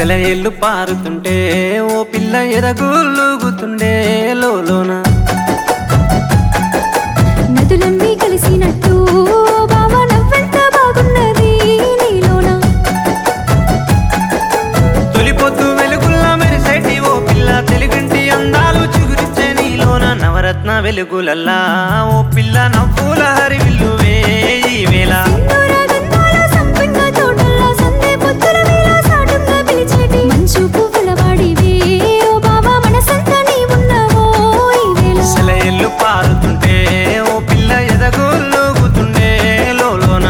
సెలయేళ్ళు పారుతుంటే ఓ పిల్ల ఎదగులుగుతుండే లోలోన నదులన్నీ కలిసినట్టు బావ నవ్వెంత బాగున్నది నీలోన తొలిపొద్దు వెలుగుల్లా మెరిసేటి ఓ పిల్ల తెలుగింటి అందాలు చిగురిచ్చే నీలోన నవరత్న వెలుగులల్లా ఓ పిల్ల నవ్వుల హరివిల్లువే ఈ వేళ సింధూర గంధాల సంపెంగ తోటల్లో సందే పొత్తుల వేళ సాటుగా పిలిచేటి మంచు పువ్వుల వాడివే ఓ బావ మనసంతా నీవున్నావో ఈ వేళ సెలయేళ్ళు పారుతుంటే ఓ పిల్ల ఎదగులుగుతుండే లోలోన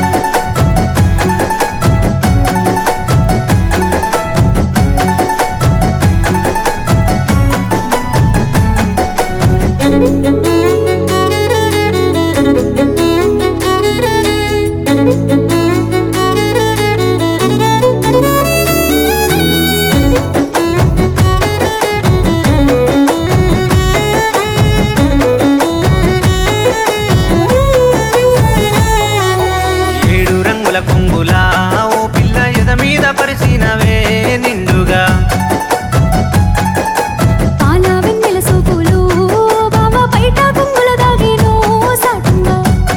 ఏడు రంగుల కొంగులా ఓ పిల్ల ఎద మీద పరిసినవే నిండుగా పాల వెన్నెల సోపులు బావ బయట కొంగుల దాగేను సాటుగా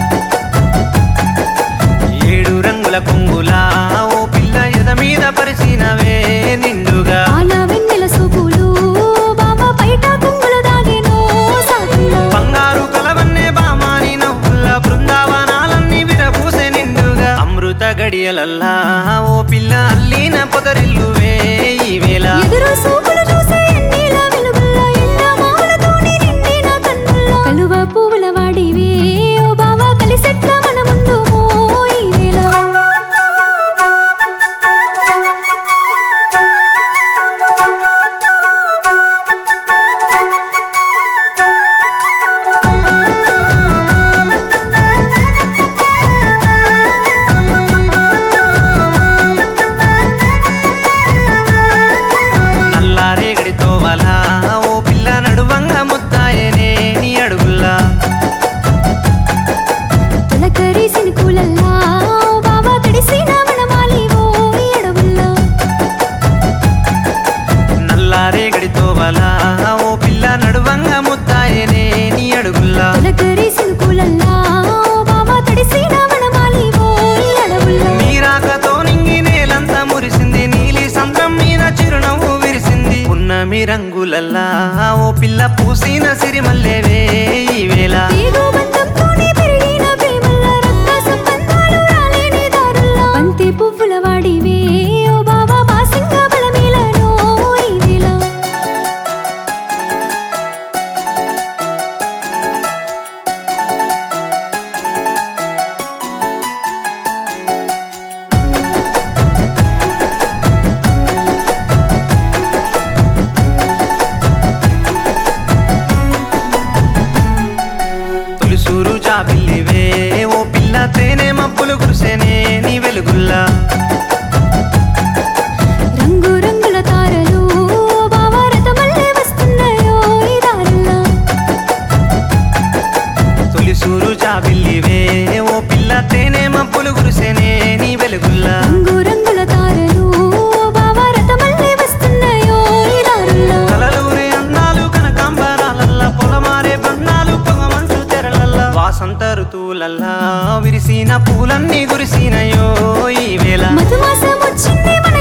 ఏడు రంగుల కొంగులా ఓ పిల్ల ఎద మీద పరిసినవే నిండుగా పాల వెన్నెల సోపులు బావ బయట కొంగుల దాగేను సాటుగా బంగారు కలవన్నే బామాని నవ్వుల బృందావనాలన్నీ విరబూసే నిండుగా అమృత గడియలల్లా ఓ పిల్ల అల్లిన పొదరిల్లువే ఈ వేళ ఎదురు సూపులు చూసే ఎన్నీల వెలుగుల్లో ఎండ మావులతోని నిండిన కన్నుల్లో కలువ పువ్వుల వాడివే ఓ బావ కలిసెట్ల మన ముందు ఈ వేళ నల్లారేగడితో వలా ఓ పిల్ల నడువంగ ముత్తాయనే నీ అడుగుల్లా తొలకరి సినుకులల్లా ఓ బావ తడిసిన వనమాలివో ఈ అడవుల్లో నల్లారేగడితో వలా ఓ పిల్ల నడువంగ ముత్తాయనే నీ అడుగుల్లా తొలకరి సినుకులల్లా ఓ బావ తడిసిన వనమాలివో ఈ అడవుల్లో నీరాకతో నింగి నేలంతా మురిసింది నీలి సంద్రం మీద చిరునవ్వు విరిసింది ఉన్నమి రంగులల్లా ఓ పిల్ల పూసిన సిరిమల్లేవే ఈ వేళ పేగు బంధంతోనే పెరిగిన ప్రేమల్ల రక్త సంబంధాలు రాలేని దారుల్లో బంతి పువ్వుల వాడివే ఓ బావా బాసింగ బలమేలను ఈ వేళ తొలిసూరు జాబిల్లివే ఓ పిల్ల తేనె మబ్బులు కురిసేనే నీ వెలుగుల్లా రంగు రంగుల తారలు ఓ బావా రథమల్లే వస్తున్నాయో ఈ దారుల్లో తొలిసూరు జాబిల్లివే ఓ పిల్ల తేనె మబ్బులు కురిసేనే నీ వెలుగుల్లా రంగు రంగుల తారలు ఓ బావా రథమల్లే వస్తున్నాయో ఈ దారుల్లో కలలూరే అందాలు కనకాంబరాలల్లా పొలమారే బంధాలు పొగమంచు తెరలల్లా వాసంత ఋతువులల్లా విరిసిన పూలన్నీ కురిసినయో ఈ వేళ మధుమాసం వచ్చింది మన